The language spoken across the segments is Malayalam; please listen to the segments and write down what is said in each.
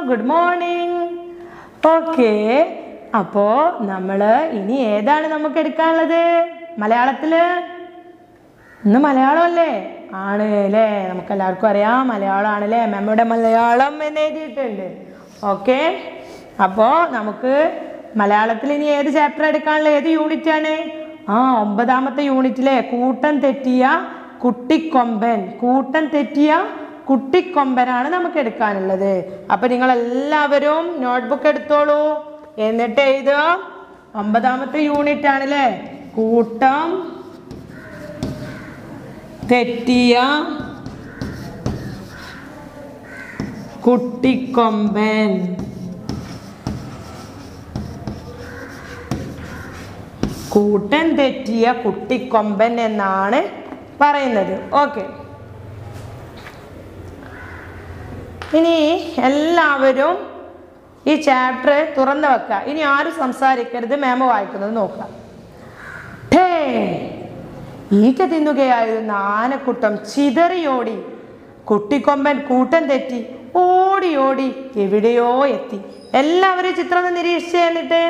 ഗുഡ് മോർണിംഗ് ഓക്കെ അപ്പോൾ നമ്മൾ ഇനി ഏതാണ് നമുക്ക് എടുക്കാനുള്ളത് മലയാളത്തില് ഇന്ന് മലയാളം അല്ലേ ആണ് അല്ലേ നമുക്ക് എല്ലാവർക്കും അറിയാം മലയാളം ആണല്ലേ മെമ്മയുടെ മലയാളം എന്ന് എഴുതിയിട്ടുണ്ട് ഓക്കെ അപ്പോൾ നമുക്ക് മലയാളത്തിൽ ഇനി ഏത് ചാപ്റ്റർ എടുക്കാനുള്ള ഏത് യൂണിറ്റ് ആണ് ആ ഒമ്പതാമത്തെ യൂണിറ്റിലെ കൂട്ടം തെറ്റിയ കുട്ടിക്കൊമ്പൻ കൂട്ടം തെറ്റിയ കുട്ടിക്കൊമ്പനാണ് നമുക്ക് എടുക്കാനുള്ളത് അപ്പൊ നിങ്ങൾ എല്ലാവരും നോട്ട്ബുക്ക് എടുത്തോളൂ എന്നിട്ട് എഴുതുക ഒമ്പതാമത്തെ യൂണിറ്റ് ആണല്ലേ കൂട്ടം തെറ്റിയ കുട്ടിക്കൊമ്പൻ കൂട്ടൻ തെറ്റിയ കുട്ടിക്കൊമ്പൻ എന്നാണ് പറയുന്നത് ഓക്കെ ഇനി എല്ലാവരും ഈ ചാപ്റ്റർ തുറന്നു വെക്കുക ഇനി ആരും സംസാരിക്കരുത് മേമ വായിക്കുന്നത് നോക്കുക ഠേ ഈറ്റ തിന്നുകയായിരുന്ന ആനക്കുട്ടം ചിതറിയോടി കുട്ടിക്കൊമ്പൻ കൂട്ടം തെറ്റി ഓടി ഓടി എവിടെയോ എത്തി എല്ലാവരും ഈ ചിത്രം ഒന്ന് നിരീക്ഷിച്ചേ എന്നിട്ട്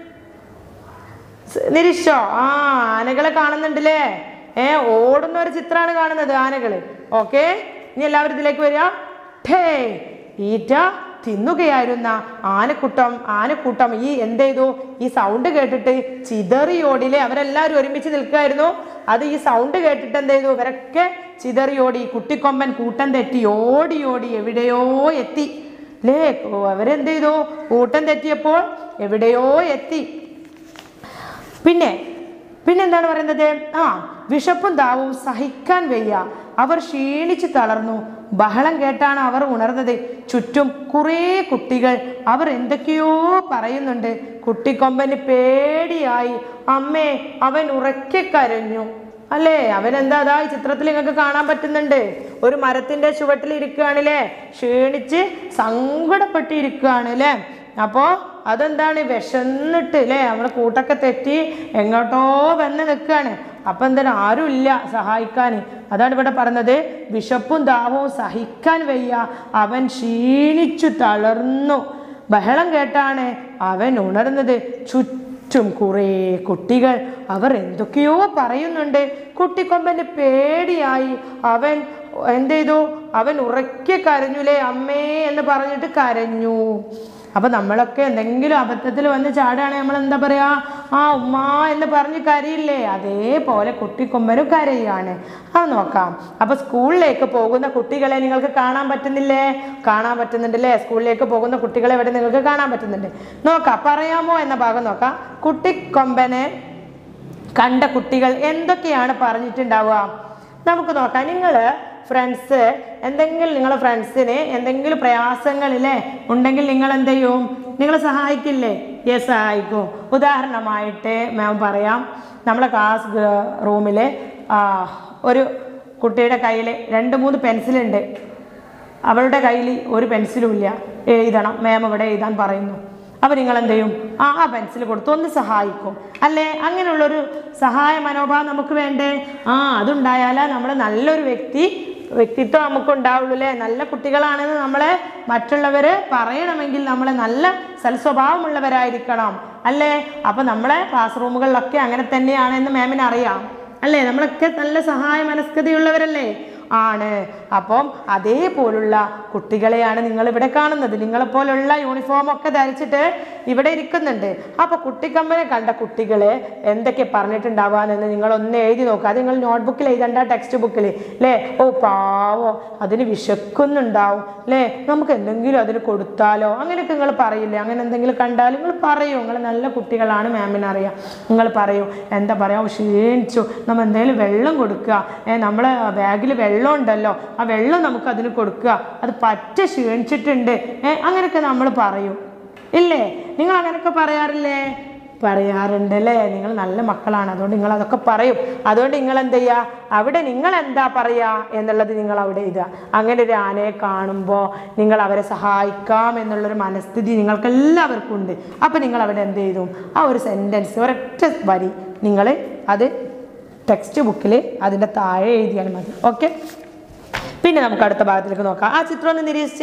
സ് നിരീക്ഷിച്ചോ ആ ആനകളെ കാണുന്നുണ്ടല്ലേ ഏ ഓടുന്ന ഒരു ചിത്രമാണ് കാണുന്നത് ആനകള് ഓക്കെ ഇനി എല്ലാവരും ഇതിലേക്ക് വരിക ഠേ ഈറ്റ തിന്നുകയായിരുന്ന ആനക്കൂട്ടം ആനക്കൂട്ടം ഈ എന്ത് ചെയ്തു ഈ സൗണ്ട് കേട്ടിട്ട് ചിതറിയോടിലെ അവരെല്ലാവരും ഒരുമിച്ച് നിൽക്കുമായിരുന്നു അത് ഈ സൗണ്ട് കേട്ടിട്ട് എന്ത് ചെയ്തു ഇവരൊക്കെ ചിതറിയോടി കുട്ടിക്കൊമ്പൻ കൂട്ടം തെറ്റി ഓടി ഓടി എവിടെയോ എത്തി അല്ലേ ഓ, അവരെന്ത് ചെയ്തു കൂട്ടം തെറ്റിയപ്പോൾ എവിടെയോ എത്തി പിന്നെ പിന്നെന്താണ് പറയുന്നത് ആ വിശപ്പും ദാവും സഹിക്കാൻ വയ്യ അവർ ക്ഷീണിച്ച് തളർന്നു ബഹളം കേട്ടാണ് അവർ ഉണർന്നത് ചുറ്റും കുറേ കുട്ടികൾ അവർ എന്തൊക്കെയോ പറയുന്നുണ്ട് കുട്ടിക്കൊമ്പന് പേടിയായി അമ്മേ അവൻ ഉറക്കെ കരഞ്ഞു അല്ലേ അവൻ എന്താ അതാ ഈ ചിത്രത്തിൽ നിങ്ങൾക്ക് കാണാൻ പറ്റുന്നുണ്ട് ഒരു മരത്തിന്റെ ചുവട്ടിൽ ഇരിക്കുകയാണല്ലേ ക്ഷീണിച്ച് സങ്കടപ്പെട്ട് ഇരിക്കുകയാണ് അല്ലേ അപ്പോൾ അതെന്താണ് വിശന്നിട്ട് അല്ലേ നമ്മൾ കൂട്ടൊക്കെ തെറ്റി എങ്ങോട്ടോ വന്ന് നിൽക്കുകയാണ് അപ്പം എന്താണ് ആരും ഇല്ല സഹായിക്കാൻ അതാണ് ഇവിടെ പറഞ്ഞത് വിശപ്പും ദാഹവും സഹിക്കാൻ വയ്യ അവൻ ക്ഷീണിച്ചു തളർന്നു ബഹളം കേട്ടാണ് അവൻ ഉണർന്നത് ചുറ്റും കുറേ കുട്ടികൾ അവർ എന്തൊക്കെയോ പറയുന്നുണ്ട് കുട്ടിക്കൊമ്പന് പേടിയായി അവൻ എന്ത് ചെയ്തു അവൻ ഉറക്കെ കരഞ്ഞുലേ അമ്മേ എന്ന് പറഞ്ഞിട്ട് കരഞ്ഞു അപ്പൊ നമ്മളൊക്കെ എന്തെങ്കിലും അബദ്ധത്തിൽ വന്ന് ചാടുകയാണെങ്കിൽ നമ്മൾ എന്താ പറയാ ആ ഉമ്മ എന്ന് പറഞ്ഞ് കരയില്ലേ അതേപോലെ കുട്ടിക്കൊമ്പനും കരയാണ് അത് നോക്കാം അപ്പൊ സ്കൂളിലേക്ക് പോകുന്ന കുട്ടികളെ നിങ്ങൾക്ക് കാണാൻ പറ്റുന്നില്ലേ കാണാൻ പറ്റുന്നുണ്ടല്ലേ സ്കൂളിലേക്ക് പോകുന്ന കുട്ടികളെ ഇവിടെ നിങ്ങൾക്ക് കാണാൻ പറ്റുന്നുണ്ട് നോക്കാം പറയാമോ എന്ന ഭാഗം നോക്കാം കുട്ടിക്കൊമ്പനെ കണ്ട കുട്ടികൾ എന്തൊക്കെയാണ് പറഞ്ഞിട്ടുണ്ടാവുക നമുക്ക് നോക്കാം നിങ്ങൾ ഫ്രണ്ട്സ് എന്തെങ്കിലും നിങ്ങളെ ഫ്രണ്ട്സിന് എന്തെങ്കിലും പ്രയാസങ്ങളില്ലേ ഉണ്ടെങ്കിൽ നിങ്ങൾ എന്ത് ചെയ്യും നിങ്ങൾ സഹായിക്കില്ലേ യെസ് സഹായിക്കും ഉദാഹരണമായിട്ട് മാം പറയാം നമ്മളെ ക്ലാസ് റൂമിൽ ഒരു കുട്ടിയുടെ കയ്യിൽ രണ്ട് മൂന്ന് പെൻസിലുണ്ട് അവളുടെ കയ്യിൽ ഒരു പെൻസിലും ഇല്ല എഴുതണം മാം ഇവിടെ എഴുതാൻ പറയുന്നു അപ്പോൾ നിങ്ങൾ എന്ത് ചെയ്യും ആ ആ പെൻസിൽ കൊടുത്ത് ഒന്ന് സഹായിക്കും അല്ലേ അങ്ങനെയുള്ളൊരു സഹായ മനോഭാവം നമുക്ക് വേണ്ടേ ആ അതുണ്ടായാലേ നമ്മൾ നല്ലൊരു വ്യക്തി വ്യക്തിത്വം നമുക്ക് ഉണ്ടാവുള്ളൂ അല്ലേ നല്ല കുട്ടികളാണെന്ന് നമ്മളെ മറ്റുള്ളവർ പറയണമെങ്കിൽ നമ്മൾ നല്ല സൽസ്വഭാവമുള്ളവരായിരിക്കണം അല്ലേ അപ്പോൾ നമ്മളെ ക്ലാസ് റൂമുകളിലൊക്കെ അങ്ങനെ തന്നെയാണെന്ന് മാമിന് അറിയാം അല്ലേ നമ്മളൊക്കെ നല്ല സഹായ മനസ്കതയുള്ളവരല്ലേ ആണ് അപ്പം അതേപോലുള്ള കുട്ടികളെയാണ് നിങ്ങൾ ഇവിടെ കാണുന്നത് നിങ്ങളെപ്പോലുള്ള യൂണിഫോം ഒക്കെ ധരിച്ചിട്ട് ഇവിടെ ഇരിക്കുന്നുണ്ട് അപ്പൊ കുട്ടിക്കമ്പനെ കണ്ട കുട്ടികളെ എന്തൊക്കെ പറഞ്ഞിട്ടുണ്ടാവാന്ന് നിങ്ങൾ ഒന്ന് എഴുതി നോക്കുക അത് നിങ്ങൾ നോട്ട്ബുക്കിൽ എഴുതണ്ട ടെക്സ്റ്റ് ബുക്കിൽ അല്ലേ ഓ പാവോ അതിന് വിശക്കുന്നുണ്ടാവും അല്ലേ നമുക്ക് എന്തെങ്കിലും അതിന് കൊടുത്താലോ അങ്ങനെയൊക്കെ നിങ്ങൾ പറയില്ലേ അങ്ങനെ എന്തെങ്കിലും കണ്ടാൽ നിങ്ങൾ പറയൂ നിങ്ങൾ നല്ല കുട്ടികളാണ് മാമിന് അറിയാം നിങ്ങൾ പറയൂ എന്താ പറയാ "ഓ, ക്ഷീണിച്ചു നമ്മൾ എന്തെങ്കിലും വെള്ളം കൊടുക്കുക ഏ നമ്മളെ ബാഗിൽ വെള്ളം ഉണ്ടല്ലോ ആ വെള്ളം നമുക്ക് അതിന് കൊടുക്കുക അത് പറ്റ ക്ഷീണിച്ചിട്ടുണ്ട് ഏ അങ്ങനെയൊക്കെ നമ്മൾ പറയും ഇല്ലേ നിങ്ങൾ അങ്ങനെയൊക്കെ പറയാറില്ലേ പറയാറുണ്ട് അല്ലേ നിങ്ങൾ നല്ല മക്കളാണ് അതുകൊണ്ട് നിങ്ങൾ അതൊക്കെ പറയും അതുകൊണ്ട് നിങ്ങൾ എന്ത് ചെയ്യുക അവിടെ നിങ്ങൾ എന്താ പറയുക എന്നുള്ളത് നിങ്ങൾ അവിടെ എഴുതുക അങ്ങനെ ഒരു ആനയെ കാണുമ്പോൾ നിങ്ങൾ അവരെ സഹായിക്കാം എന്നുള്ളൊരു മനസ്ഥിതി നിങ്ങൾക്ക് എല്ലാവർക്കും ഉണ്ട് അപ്പം നിങ്ങൾ അവിടെ എന്ത് ചെയ്തു ആ ഒരു സെൻറ്റൻസ് ഒരൊറ്റ വരി നിങ്ങൾ അത് ടെക്സ്റ്റ് ബുക്കിൽ അതിൻ്റെ താഴെ എഴുതിയാൽ മതി ഓക്കെ പിന്നെ നമുക്ക് അടുത്ത ഭാഗത്തിലേക്ക് നോക്കാം ആ ചിത്രം ഒന്ന് നിരീക്ഷിച്ചേ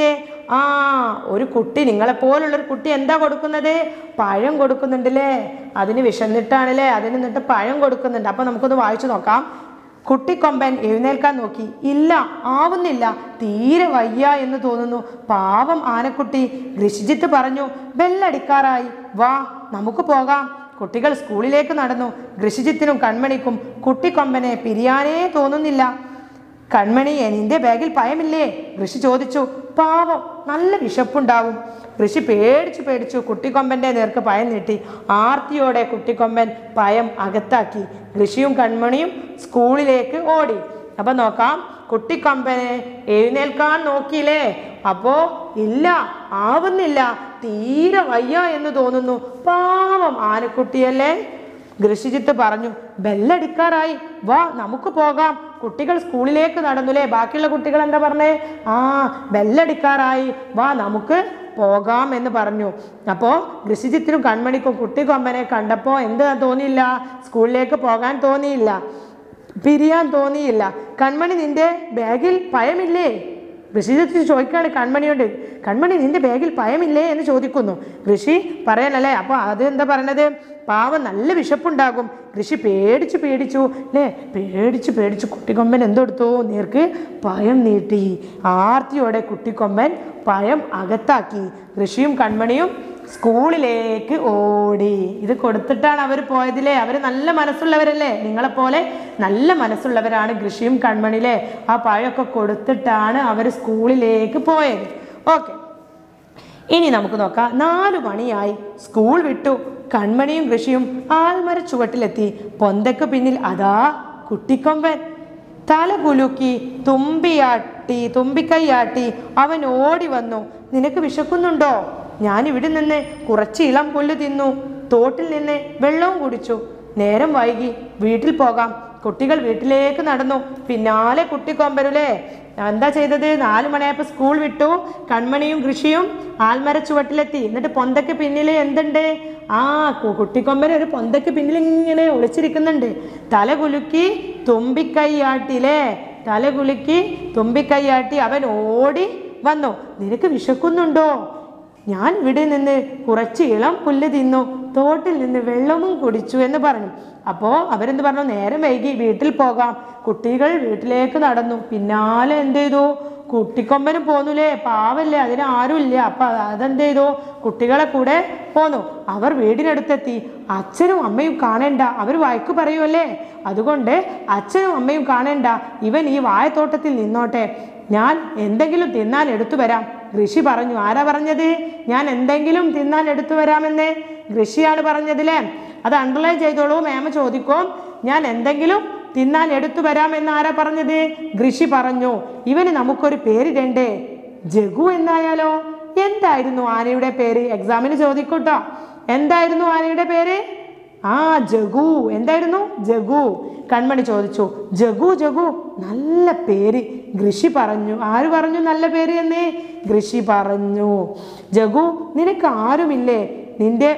ആ ഒരു കുട്ടി നിങ്ങളെപ്പോലുള്ള ഒരു കുട്ടി എന്താ കൊടുക്കുന്നത് പഴം കൊടുക്കുന്നുണ്ടല്ലേ അതിന് വിശന്നിട്ടാണല്ലേ അതിന് എന്നിട്ട് പഴം കൊടുക്കുന്നുണ്ട് അപ്പൊ നമുക്കൊന്ന് വായിച്ചു നോക്കാം കുട്ടിക്കൊമ്പൻ എഴുന്നേൽക്കാൻ നോക്കി ഇല്ല ആവുന്നില്ല തീരെ വയ്യ എന്ന് തോന്നുന്നു പാവം ആനക്കുട്ടി ഋഷിജിത്ത് പറഞ്ഞു ബെല്ലടിക്കാറായി വാ നമുക്ക് പോകാം കുട്ടികൾ സ്കൂളിലേക്ക് നടന്നു ഋഷിജിത്തിനും കൺമണിക്കും കുട്ടിക്കൊമ്പനെ പിരിയാനേ തോന്നുന്നില്ല കൺമണി നിന്റെ ബാഗിൽ പയമില്ലേ ഋഷി ചോദിച്ചു പാവം നല്ല വിശപ്പുണ്ടാവും ഋഷി പേടിച്ചു പേടിച്ചു കുട്ടിക്കൊമ്പന്റെ നേർക്ക് പയം നീട്ടി ആർത്തിയോടെ കുട്ടിക്കൊമ്പൻ പയം അകത്താക്കി ഋഷിയും കൺമണിയും സ്കൂളിലേക്ക് ഓടി അപ്പൊ നോക്കാം കുട്ടിക്കൊമ്പനെ എഴുന്നേൽക്കാൻ നോക്കിയില്ലേ അപ്പോ ഇല്ല ആവുന്നില്ല തീരെ വയ്യ എന്ന് തോന്നുന്നു പാവം ആനക്കുട്ടിയല്ലേ ഋഷിജിത്ത് പറഞ്ഞു ബെല്ലടിക്കാറായി വാ നമുക്ക് പോകാം കുട്ടികൾ സ്കൂളിലേക്ക് നടന്നുലേ ബാക്കിയുള്ള കുട്ടികൾ എന്താ പറഞ്ഞേ ആ ബെല്ലടിക്കാറായി വാ നമുക്ക് പോകാം എന്ന് പറഞ്ഞു അപ്പോൾ ഋഷിജിത്തിനും കൺമണിക്കും കുട്ടിക്കൊമ്പനെ കണ്ടപ്പോൾ എന്താ തോന്നിയില്ല സ്കൂളിലേക്ക് പോകാൻ തോന്നിയില്ല പിരിയാൻ തോന്നിയില്ല കൺമണി നിന്റെ ബാഗിൽ പയമില്ലേ ഋഷിജിത്ത് ചോദിക്കാണ് കൺമണിയോട് കൺമണി നിന്റെ ബാഗിൽ പയമില്ലേ എന്ന് ചോദിക്കുന്നു ഋഷി പറയാനല്ലേ അപ്പൊ അത് എന്താ പറയണത് പാവം നല്ല വിശപ്പുണ്ടാകും ഋഷി പേടിച്ചു പേടിച്ചു അല്ലേ പേടിച്ചു പേടിച്ചു കുട്ടിക്കൊമ്പൻ എന്തെടുത്തു നേർക്ക് പയം നീട്ടി ആർത്തിയോടെ കുട്ടിക്കൊമ്പൻ പയം അകത്താക്കി ഋഷിയും കൺമണിയും സ്കൂളിലേക്ക് ഓടി ഇത് കൊടുത്തിട്ടാണ് അവർ പോയതില്ലേ അവർ നല്ല മനസ്സുള്ളവരല്ലേ നിങ്ങളെപ്പോലെ നല്ല മനസ്സുള്ളവരാണ് കൃഷിയും കൺമണിയിലെ ആ പഴമൊക്കെ കൊടുത്തിട്ടാണ് അവർ സ്കൂളിലേക്ക് പോയത് ഓക്കെ ഇനി നമുക്ക് നോക്കാം നാലു മണിയായി സ്കൂൾ വിട്ടു കൺമണിയും കൃഷിയും ആൽമര ചുവട്ടിലെത്തി പൊന്തയ്ക്ക് പിന്നിൽ അതാ കുട്ടിക്കൊമ്പൻ തല കുലുക്കി തുമ്പിയാട്ടി തുമ്പിക്കൈയാട്ടി അവൻ ഓടി വന്നു നിനക്ക് വിശക്കുന്നുണ്ടോ ഞാൻ ഇവിടെ നിന്ന് കുറച്ച് ഇളം പുല്ല് തിന്നു തോട്ടിൽ നിന്ന് വെള്ളവും കുടിച്ചു നേരം വൈകി വീട്ടിൽ പോകാം കുട്ടികൾ വീട്ടിലേക്ക് നടന്നു പിന്നാലെ കുട്ടിക്കൊമ്പരുലേ എന്താ ചെയ്തത് നാല് മണിയായപ്പോൾ സ്കൂൾ വിട്ടു കൺമണിയും കൃഷിയും ആൽമര ചുവട്ടിലെത്തി എന്നിട്ട് പൊന്തയ്ക്ക് പിന്നിൽ എന്തുണ്ട് ആ കു- കുട്ടിക്കൊമ്പൻ ഒരു പൊന്തയ്ക്ക് പിന്നിൽ ഇങ്ങനെ ഒളിച്ചിരിക്കുന്നുണ്ട് തല കുലുക്കി തുമ്പിക്കൈയാട്ടിലേ തല കുലുക്കി തുമ്പിക്കൈയാട്ടി അവൻ ഓടി വന്നു നിനക്ക് വിശക്കുന്നുണ്ടോ ഞാൻ ഇവിടെ നിന്ന് കുറച്ച് ഇളം പുല്ല് തിന്നു തോട്ടിൽ നിന്ന് വെള്ളവും കുടിച്ചു എന്ന് പറഞ്ഞു അപ്പോൾ അവരെന്ത് പറഞ്ഞു നേരം വൈകി വീട്ടിൽ പോകാം കുട്ടികൾ വീട്ടിലേക്ക് നടന്നു പിന്നാലെ എന്ത് ചെയ്തു കുട്ടിക്കൊമ്പനും പോന്നുലേ പാവല്ലേ അതിന് ആരുമില്ല അപ്പൊ അതെന്ത് ചെയ്തു കുട്ടികളെ കൂടെ പോന്നു അവർ വീടിനടുത്തെത്തി അച്ഛനും അമ്മയും കാണേണ്ട അവർ വഴക്ക് പറയുമല്ലേ അതുകൊണ്ട് അച്ഛനും അമ്മയും കാണേണ്ട ഇവൻ ഈ വാഴത്തോട്ടത്തിൽ നിന്നോട്ടെ ഞാൻ എന്തെങ്കിലും തിന്നാൻ എടുത്തു വരാം ഋഷി പറഞ്ഞു ആരാ പറഞ്ഞത് ഞാൻ എന്തെങ്കിലും തിന്നാൻ എടുത്തു വരാമെന്ന് ഋഷിയാണ് പറഞ്ഞതില്ലേ അത് അണ്ടർലൈൻ ചെയ്തോളൂ മേമ ചോദിക്കും ഞാൻ എന്തെങ്കിലും തിന്നാൻ എടുത്തു വരാമെന്ന് ആരാ പറഞ്ഞത് ഋഷി പറഞ്ഞു ഇവന് നമുക്കൊരു പേരിടണ്ടേ ജഗു എന്നായാലോ എന്തായിരുന്നു ആനയുടെ പേര് എക്സാമിന് ചോദിക്കൂട്ടോ എന്തായിരുന്നു ആനയുടെ പേര് ആ ജഗു എന്തായിരുന്നു ജഗു കൺമണി ചോദിച്ചു ജഗു ജഗു നല്ല പേര് ഋഷി പറഞ്ഞു ആര് പറഞ്ഞു നല്ല പേര് എന്ന് ഋഷി പറഞ്ഞു ജഗു നിനക്ക് ആരുമില്ലേ നിന്റെ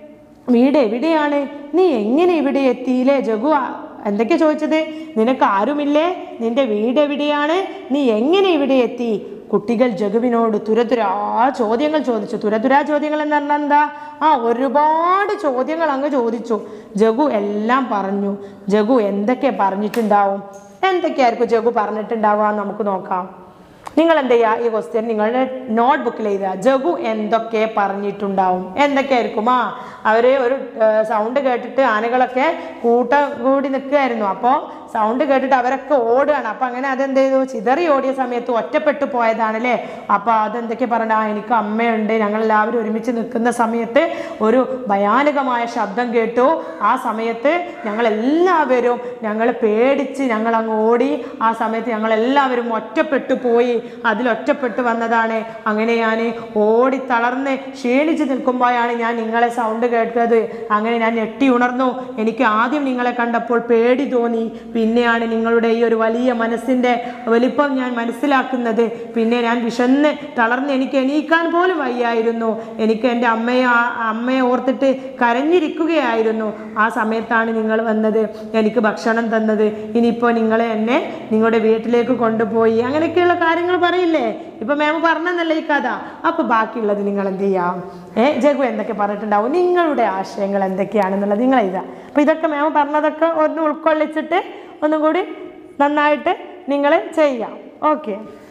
വീട് എവിടെയാണ് നീ എങ്ങനെ ഇവിടെ എത്തിയില്ലേ ജഗു ആ, എന്തൊക്കെയാ ചോദിച്ചത് നിനക്ക് ആരുമില്ലേ നിന്റെ വീട് എവിടെയാണ് നീ എങ്ങനെ ഇവിടെ എത്തി കുട്ടികൾ ജഗുവിനോട് തുരതുരാ ചോദ്യങ്ങൾ ചോദിച്ചു തുരതുരാ ചോദ്യങ്ങൾ എന്ന് പറഞ്ഞാൽ എന്താ ആ ഒരുപാട് ചോദ്യങ്ങൾ അങ്ങ് ചോദിച്ചു ജഗു എല്ലാം പറഞ്ഞു ജഗു എന്തൊക്കെ പറഞ്ഞിട്ടുണ്ടാവും എന്തൊക്കെയായിരിക്കും ജഗു പറഞ്ഞിട്ടുണ്ടാവുക എന്ന് നമുക്ക് നോക്കാം നിങ്ങൾ എന്ത് ചെയ്യുക ഈ ക്വസ്റ്റ്യൻ നിങ്ങളുടെ നോട്ട് ബുക്കിൽ എഴുതുക ജഗു എന്തൊക്കെ പറഞ്ഞിട്ടുണ്ടാവും എന്തൊക്കെയായിരിക്കും ആ അവര് ഒരു സൗണ്ട് കേട്ടിട്ട് ആനകളൊക്കെ കൂട്ടം കൂടി നിൽക്കുകയായിരുന്നു അപ്പോൾ സൗണ്ട് കേട്ടിട്ട് അവരൊക്കെ ഓടുകയാണ് അപ്പം അങ്ങനെ അതെന്ത് ചെയ്തു ചിതറി ഓടിയ സമയത്ത് ഒറ്റപ്പെട്ടു പോയതാണ് അല്ലേ അപ്പോൾ അതെന്തൊക്കെ പറഞ്ഞ ആ എനിക്ക് അമ്മയുണ്ട് ഞങ്ങൾ എല്ലാവരും ഒരുമിച്ച് നിൽക്കുന്ന സമയത്ത് ഒരു ഭയാനകമായ ശബ്ദം കേട്ടു ആ സമയത്ത് ഞങ്ങൾ എല്ലാവരും ഞങ്ങൾ പേടിച്ച് ഞങ്ങൾ അങ്ങ് ഓടി ആ സമയത്ത് ഞങ്ങൾ എല്ലാവരും ഒറ്റപ്പെട്ടു പോയി അതിൽ ഒറ്റപ്പെട്ടു വന്നതാണ് അങ്ങനെ ഞാൻ ഓടി തളർന്ന് ക്ഷീണിച്ച് നിൽക്കുമ്പോഴാണ് ഞാൻ നിങ്ങളെ സൗണ്ട് കേട്ടത് അങ്ങനെ ഞാൻ ഞെട്ടി ഉണർന്നു എനിക്ക് ആദ്യം നിങ്ങളെ കണ്ടപ്പോൾ പേടി തോന്നി പിന്നെയാണ് നിങ്ങളുടെ ഈ ഒരു വലിയ മനസ്സിൻ്റെ വലിപ്പം ഞാൻ മനസ്സിലാക്കുന്നത് പിന്നെ ഞാൻ വിശന്ന് തളർന്ന് എനിക്ക് എണീക്കാൻ പോലും വയ്യായിരുന്നു എനിക്ക് എൻ്റെ അമ്മയെ ആ- അമ്മയെ ഓർത്തിട്ട് കരഞ്ഞിരിക്കുകയായിരുന്നു ആ സമയത്താണ് നിങ്ങൾ വന്നത് എനിക്ക് ഭക്ഷണം തന്നത് ഇനിയിപ്പോൾ നിങ്ങൾ എന്നെ നിങ്ങളുടെ വീട്ടിലേക്ക് കൊണ്ടുപോയി അങ്ങനെയൊക്കെയുള്ള കാര്യങ്ങൾ പറയില്ലേ ഇപ്പൊ മാം പറഞ്ഞെന്നല്ലേ ഈ കഥ അപ്പൊ ബാക്കിയുള്ളത് നിങ്ങൾ എന്ത് ചെയ്യാം ഏ ജഗു എന്തൊക്കെ പറഞ്ഞിട്ടുണ്ടാവും നിങ്ങളുടെ ആശയങ്ങൾ എന്തൊക്കെയാണെന്നുള്ളത് നിങ്ങൾ എഴുതാം അപ്പൊ ഇതൊക്കെ മാം പറഞ്ഞതൊക്കെ ഒന്ന് ഉൾക്കൊള്ളിച്ചിട്ട് ഒന്നും കൂടി നന്നായിട്ട് നിങ്ങൾ ചെയ്യാം ഓക്കെ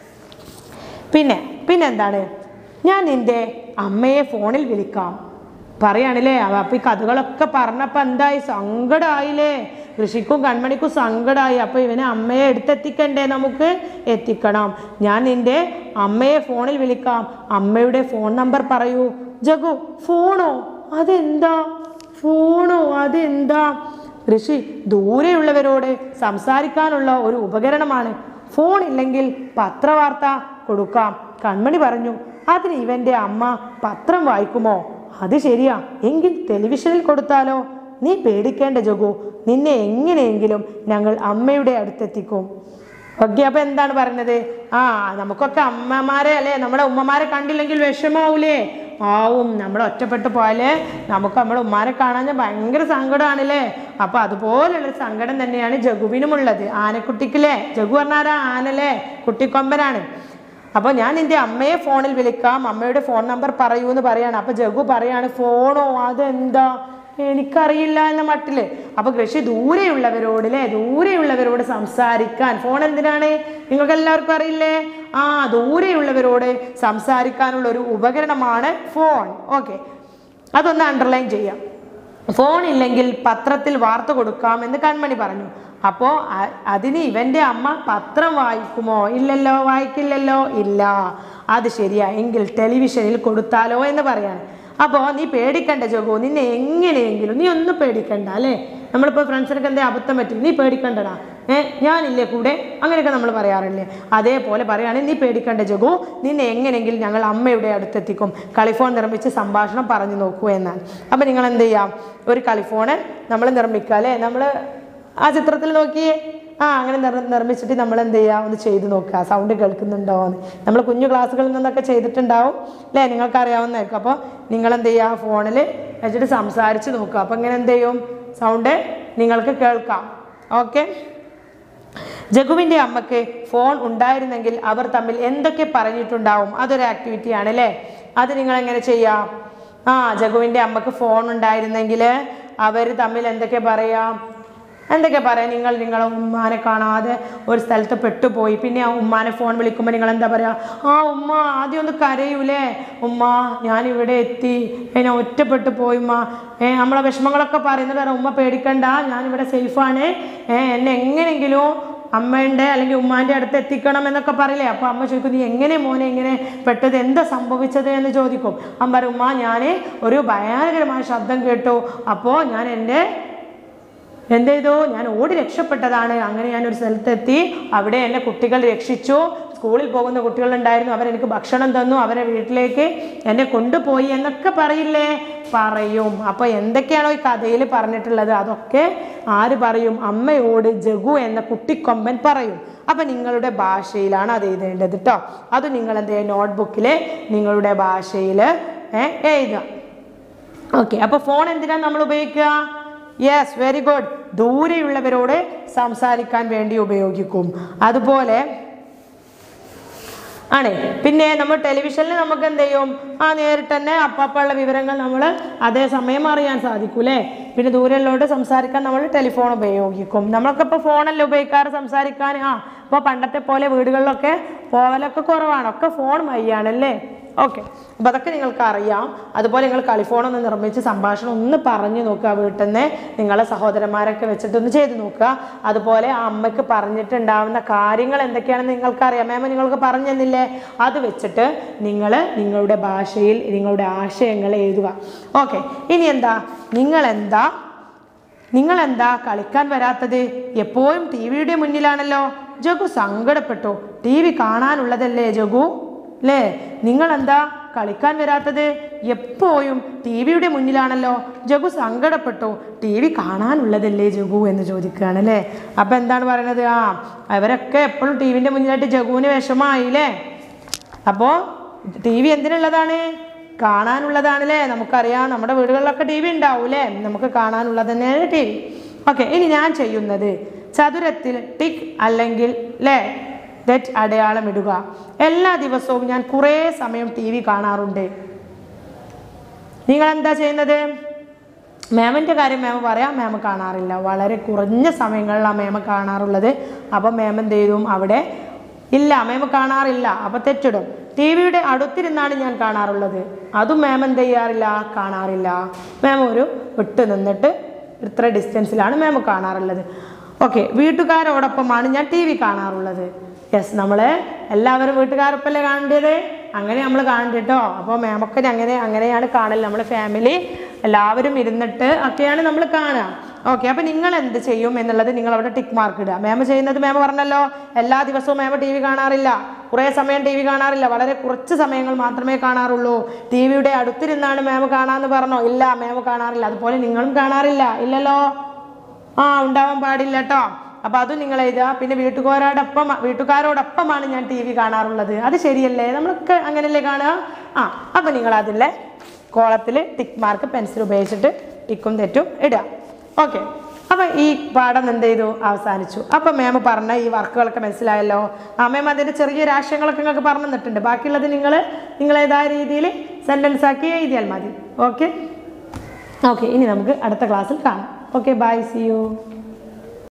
പിന്നെ പിന്നെന്താണ് ഞാൻ നിന്റെ അമ്മയെ ഫോണിൽ വിളിക്കാം പറയാണില്ലേ അവ- അപ്പൊ ഈ കഥകളൊക്കെ പറഞ്ഞപ്പോ എന്തായി സങ്കടമായില്ലേ ഋഷിക്കും കൺമണിക്കും സങ്കടമായി അപ്പൊ ഇവനെ അമ്മയെ എടുത്തെത്തിക്കണ്ടേ നമുക്ക് എത്തിക്കണം ഞാൻ നിന്റെ അമ്മയെ ഫോണിൽ വിളിക്കാം അമ്മയുടെ ഫോൺ നമ്പർ പറയൂ ജഗു ഫോണോ അതെന്താ ഫോണോ അതെന്താ ഋഷി ദൂരെയുള്ളവരോട് സംസാരിക്കാനുള്ള ഒരു ഉപകരണമാണ് ഫോൺ ഇല്ലെങ്കിൽ പത്രവാർത്ത കൊടുക്കാം കൺമണി പറഞ്ഞു അതിന് ഇവന്റെ അമ്മ പത്രം വായിക്കുമോ അത് ശരിയാ എങ്കിൽ ടെലിവിഷനിൽ കൊടുത്താലോ നീ പേടിക്കേണ്ട ജഗു നിന്നെ എങ്ങനെയെങ്കിലും ഞങ്ങൾ അമ്മയുടെ അടുത്തെത്തിക്കും ഓക്കെ അപ്പൊ എന്താണ് പറഞ്ഞത് ആ നമുക്കൊക്കെ അമ്മമാരെ അല്ലെ നമ്മുടെ ഉമ്മമാരെ കണ്ടില്ലെങ്കിൽ വിഷമാവൂലേ ആവും നമ്മൾ ഒറ്റപ്പെട്ടു പോയാല് നമുക്ക് നമ്മുടെ ഉമ്മാരെ കാണാൻ ഭയങ്കര സങ്കടമാണല്ലേ അപ്പൊ അതുപോലുള്ള സങ്കടം തന്നെയാണ് ജഗുവിനുമുള്ളത് ആനക്കുട്ടിക്കില്ലേ ജഗു പറഞ്ഞാരാ ആനല്ലേ കുട്ടിക്കൊമ്പനാണ് അപ്പോൾ ഞാൻ നിന്റെ അമ്മയെ ഫോണിൽ വിളിക്കാം അമ്മയുടെ ഫോൺ നമ്പർ പറയൂ എന്ന് പറയാണ് അപ്പൊ ജഗു പറയാണ് ഫോണോ അതെന്താ എനിക്കറിയില്ല എന്ന മട്ടില് അപ്പൊ കൃഷി ദൂരെയുള്ളവരോട് അല്ലേ ദൂരെയുള്ളവരോട് സംസാരിക്കാൻ ഫോൺ എന്തിനാണ് നിങ്ങൾക്ക് എല്ലാവർക്കും അറിയില്ലേ ആ ദൂരെയുള്ളവരോട് സംസാരിക്കാനുള്ള ഒരു ഉപകരണമാണ് ഫോൺ ഓക്കെ അതൊന്ന് അണ്ടർലൈൻ ചെയ്യാം ഫോൺ ഇല്ലെങ്കിൽ പത്രത്തിൽ വാർത്ത കൊടുക്കാം എന്ന് കൺമണി പറഞ്ഞു അപ്പോൾ അതിന് ഇവന്റെ അമ്മ പത്രം വായിക്കുമോ ഇല്ലല്ലോ വായിക്കില്ലല്ലോ ഇല്ല അത് ശരിയാ എങ്കിൽ ടെലിവിഷനിൽ കൊടുത്താലോ എന്ന് പറയാണ് അപ്പോൾ നീ പേടിക്കണ്ട ജോഗു നിന്നെ എങ്ങനെയെങ്കിലും നീ ഒന്നും പേടിക്കണ്ട അല്ലേ നമ്മളിപ്പോൾ ഫ്രണ്ട്സിനൊക്കെ എന്തേ അബദ്ധം പറ്റും നീ പേടിക്കണ്ടടാ ഏ ഞാനില്ലേ കൂടെ അങ്ങനെയൊക്കെ നമ്മൾ പറയാറില്ലേ അതേപോലെ പറയുകയാണെങ്കിൽ നീ പേടിക്കണ്ട ജഗു നിന്നെ എങ്ങനെയെങ്കിലും ഞങ്ങൾ അമ്മയുടെ അടുത്തെത്തിക്കും കളിഫോൺ നിർമ്മിച്ച് സംഭാഷണം പറഞ്ഞു നോക്കൂ എന്നാണ് അപ്പം നിങ്ങൾ എന്ത് ചെയ്യാം ഒരു കളിഫോണ് നമ്മൾ നിർമ്മിക്കുക അല്ലേ നമ്മൾ ആ ചിത്രത്തിൽ നോക്കിയേ ആ അങ്ങനെ നിർ നിർമ്മിച്ചിട്ട് നമ്മൾ എന്ത് ചെയ്യുക ഒന്ന് ചെയ്ത് നോക്കുക സൗണ്ട് കേൾക്കുന്നുണ്ടോ എന്ന് നമ്മൾ കുഞ്ഞു ക്ലാസ്സുകളിൽ നിന്നൊക്കെ ചെയ്തിട്ടുണ്ടാവും അല്ലേ നിങ്ങൾക്ക് അറിയാവുന്നതായിരിക്കും അപ്പോൾ നിങ്ങൾ എന്ത് ചെയ്യുക ഫോണിൽ വെച്ചിട്ട് സംസാരിച്ച് നോക്കുക അപ്പോൾ ഇങ്ങനെ എന്ത് ചെയ്യും സൗണ്ട് നിങ്ങൾക്ക് കേൾക്കാം ഓക്കെ ജഗുവിൻ്റെ അമ്മയ്ക്ക് ഫോൺ ഉണ്ടായിരുന്നെങ്കിൽ അവർ തമ്മിൽ എന്തൊക്കെ പറഞ്ഞിട്ടുണ്ടാവും അതൊരു ആക്ടിവിറ്റി ആണ് അല്ലേ അത് നിങ്ങൾ എങ്ങനെ ചെയ്യാം ആ ജഗുവിൻ്റെ അമ്മക്ക് ഫോൺ ഉണ്ടായിരുന്നെങ്കിൽ അവർ തമ്മിൽ എന്തൊക്കെ പറയാം എന്തൊക്കെ പറയാം നിങ്ങൾ നിങ്ങളെ ഉമ്മാനെ കാണാതെ ഒരു സ്ഥലത്ത് പെട്ടുപോയി പിന്നെ ആ ഉമ്മാനെ ഫോൺ വിളിക്കുമ്പോൾ നിങ്ങൾ എന്താ പറയുക ആ ഉമ്മ ആദ്യം ഒന്ന് കരയൂലേ ഉമ്മ ഞാൻ ഇവിടെ എത്തി എന്നെ ഒറ്റപ്പെട്ടു പോയി ഉമ്മ ഏ നമ്മളെ വിഷമങ്ങളൊക്കെ പറയുന്നത് പറയാം ഉമ്മ പേടിക്കണ്ട ഞാനിവിടെ സേഫാണ് ഏ എന്നെ എങ്ങനെയെങ്കിലും അമ്മയുടെ അല്ലെങ്കിൽ ഉമ്മാൻ്റെ അടുത്ത് എത്തിക്കണം എന്നൊക്കെ പറയില്ലേ അപ്പോൾ അമ്മ ചോദിക്കും നീ എങ്ങനെ മോനെ ഇങ്ങനെ പെട്ടത് എന്താ സംഭവിച്ചത് എന്ന് ചോദിക്കും അമ്മ പറയും ഉമ്മ ഞാൻ ഒരു ഭയാനകരമായ ശബ്ദം കേട്ടു അപ്പോൾ ഞാൻ എൻ്റെ എന്ത് ചെയ്തു ഞാൻ ഓടി രക്ഷപ്പെട്ടതാണ് അങ്ങനെ ഞാൻ ഒരു സ്ഥലത്തെത്തി അവിടെ എന്നെ കുട്ടികൾ രക്ഷിച്ചു സ്കൂളിൽ പോകുന്ന കുട്ടികളുണ്ടായിരുന്നു അവരെനിക്ക് ഭക്ഷണം തന്നു അവരെ വീട്ടിലേക്ക് എന്നെ കൊണ്ടുപോയി എന്നൊക്കെ പറയില്ലേ പറയും അപ്പോൾ എന്തൊക്കെയാണോ ഈ കഥയിൽ പറഞ്ഞിട്ടുള്ളത് അതൊക്കെ ആര് പറയും അമ്മയോട് ജഗു എന്ന കുട്ടിക്കൊമ്പൻ പറയും അപ്പം നിങ്ങളുടെ ഭാഷയിലാണ് അത് എഴുതേണ്ടത് കേട്ടോ അത് നിങ്ങൾ എന്ത് ചെയ്യുക നോട്ട്ബുക്കിൽ നിങ്ങളുടെ ഭാഷയിൽ എഴുതുക ഓക്കെ അപ്പോൾ ഫോൺ എന്തിനാണ് നമ്മൾ ഉപയോഗിക്കുക യെസ് വെരി ഗുഡ് ദൂരെയുള്ളവരോട് സംസാരിക്കാൻ വേണ്ടി ഉപയോഗിക്കും അതുപോലെ ആണേ പിന്നെ നമ്മൾ ടെലിവിഷനിൽ നമുക്ക് എന്ത് ചെയ്യും ആ നേരിട്ട് തന്നെ അപ്പപ്പുള്ള വിവരങ്ങൾ നമ്മൾ അതേ സമയം അറിയാൻ സാധിക്കും അല്ലേ പിന്നെ ദൂരെയുള്ളവരോട് സംസാരിക്കാൻ നമ്മൾ ടെലിഫോൺ ഉപയോഗിക്കും നമ്മളൊക്കെ ഇപ്പോൾ ഫോണല്ലേ ഉപയോഗിക്കാറ് സംസാരിക്കാൻ ആ ഇപ്പോൾ പണ്ടത്തെ പോലെ വീടുകളിലൊക്കെ പോകലൊക്കെ കുറവാണ് ഒക്കെ ഫോൺ വഴിയാണല്ലേ ഓക്കെ അപ്പോൾ അതൊക്കെ നിങ്ങൾക്ക് അറിയാം അതുപോലെ നിങ്ങൾ കളിഫോൺ ഒന്ന് നിർമ്മിച്ച് സംഭാഷണം ഒന്ന് പറഞ്ഞു നോക്കുക വീട്ടിൽ നിന്ന് നിങ്ങളെ സഹോദരന്മാരൊക്കെ വെച്ചിട്ട് ഒന്ന് ചെയ്ത് നോക്കുക അതുപോലെ ആ അമ്മയ്ക്ക് പറഞ്ഞിട്ടുണ്ടാവുന്ന കാര്യങ്ങൾ എന്തൊക്കെയാണെന്ന് നിങ്ങൾക്കറിയാം മേമ നിങ്ങൾക്ക് പറഞ്ഞു തന്നില്ലേ അത് വെച്ചിട്ട് നിങ്ങൾ നിങ്ങളുടെ ഭാഷയിൽ നിങ്ങളുടെ ആശയങ്ങൾ എഴുതുക ഓക്കെ ഇനി എന്താ നിങ്ങളെന്താ നിങ്ങളെന്താ കളിക്കാൻ വരാത്തത് എപ്പോഴും ടി വിയുടെ മുന്നിലാണല്ലോ ജഗു സങ്കടപ്പെട്ടു ടി വി കാണാനുള്ളതല്ലേ ജഗു അല്ലേ നിങ്ങളെന്താ കളിക്കാൻ വരാത്തത് എപ്പോഴും ടി വിയുടെ മുന്നിലാണല്ലോ ജഗു സങ്കടപ്പെട്ടു ടി വി കാണാനുള്ളതല്ലേ ജഗു എന്ന് ചോദിക്കുകയാണ് അല്ലേ അപ്പം എന്താണ് പറയുന്നത് ആ അവരൊക്കെ എപ്പോഴും ടി വിൻ്റെ മുന്നിലായിട്ട് ജഗുവിന് വിഷമായില്ലേ അപ്പോൾ ടി വി എന്തിനുള്ളതാണ് കാണാനുള്ളതാണല്ലേ നമുക്കറിയാം നമ്മുടെ വീടുകളിലൊക്കെ ടി വി ഉണ്ടാവൂലേ നമുക്ക് കാണാനുള്ളത് തന്നെയാണ് ടി വി ഓക്കെ ഇനി ഞാൻ ചെയ്യുന്നത് ചതുരത്തിൽ ടിക്ക് അല്ലെങ്കിൽ ല്ലേ തെറ്റ് അടയാളം ഇടുക എല്ലാ ദിവസവും ഞാൻ കുറേ സമയം ടി വി കാണാറുണ്ട് നിങ്ങൾ എന്താ ചെയ്യുന്നത് മാമിൻ്റെ കാര്യം മാം പറയാം മാം കാണാറില്ല വളരെ കുറഞ്ഞ സമയങ്ങളിലാണ് മാം കാണാറുള്ളത് അപ്പം മാം എന്ത് ചെയ്തു അവിടെ ഇല്ല മാം കാണാറില്ല അപ്പം തെറ്റിടും ടി വിയുടെ അടുത്തിരുന്നാണ് ഞാൻ കാണാറുള്ളത് അതും മാം എന്ത് ചെയ്യാറില്ല കാണാറില്ല മാം ഒരു വിട്ട് നിന്നിട്ട് ഇത്ര ഡിസ്റ്റൻസിലാണ് മാം കാണാറുള്ളത് ഓക്കെ വീട്ടുകാരോടൊപ്പമാണ് ഞാൻ ടി വി കാണാറുള്ളത് യെസ് നമ്മൾ എല്ലാവരും വീട്ടുകാരൊപ്പല്ലേ കാണേണ്ടത് അങ്ങനെ നമ്മൾ കാണണ്ട കേട്ടോ അപ്പോൾ മാമൊക്കെ അങ്ങനെ അങ്ങനെയാണ് കാണൽ നമ്മൾ ഫാമിലി എല്ലാവരും ഇരുന്നിട്ട് ഒക്കെയാണ് നമ്മൾ കാണുക ഓക്കെ അപ്പോൾ നിങ്ങൾ എന്ത് ചെയ്യും എന്നുള്ളത് നിങ്ങൾ അവിടെ ടിക്ക് മാർക്ക് ഇടുക മാം ചെയ്യുന്നത് മാം പറഞ്ഞല്ലോ എല്ലാ ദിവസവും മാം ടി വി കാണാറില്ല കുറേ സമയം ടി വി കാണാറില്ല വളരെ കുറച്ച് സമയങ്ങൾ മാത്രമേ കാണാറുള്ളൂ ടി വിയുടെ അടുത്തിരുന്നാണ് മാം കാണാമെന്ന് പറഞ്ഞോ ഇല്ല മാം കാണാറില്ല അതുപോലെ നിങ്ങളും കാണാറില്ല ഇല്ലല്ലോ ആ ഉണ്ടാവാൻ പാടില്ല കേട്ടോ അപ്പൊ അതും നിങ്ങൾ എഴുതുക പിന്നെ വീട്ടുകാരോടൊപ്പം വീട്ടുകാരോടൊപ്പമാണ് ഞാൻ ടി വി കാണാറുള്ളത് അത് ശരിയല്ലേ നമ്മളൊക്കെ അങ്ങനെയല്ലേ കാണുക ആ അപ്പൊ നിങ്ങൾ അതിലെ കോളത്തിൽ ടിക്ക് മാർക്ക് പെൻസിൽ ഉപയോഗിച്ചിട്ട് ടിക്കും തെറ്റും ഇടുക ഓക്കെ അപ്പൊ ഈ പാഠം എന്ത് ചെയ്തു അവസാനിച്ചു അപ്പൊ മാം പറഞ്ഞ ഈ വർക്കുകളൊക്കെ മനസ്സിലായല്ലോ ആ മാം അതിന്റെ ചെറിയ രാഷ്ട്രങ്ങളൊക്കെ നിങ്ങൾക്ക് പറഞ്ഞു തന്നിട്ടുണ്ട് ബാക്കിയുള്ളത് നിങ്ങൾ നിങ്ങളേതായ രീതിയിൽ സെന്റൻസ് ആക്കി എഴുതിയാൽ മതി ഓക്കെ ഓക്കെ ഇനി നമുക്ക് അടുത്ത ക്ലാസ്സിൽ കാണാം ഓക്കെ ബൈ സി യു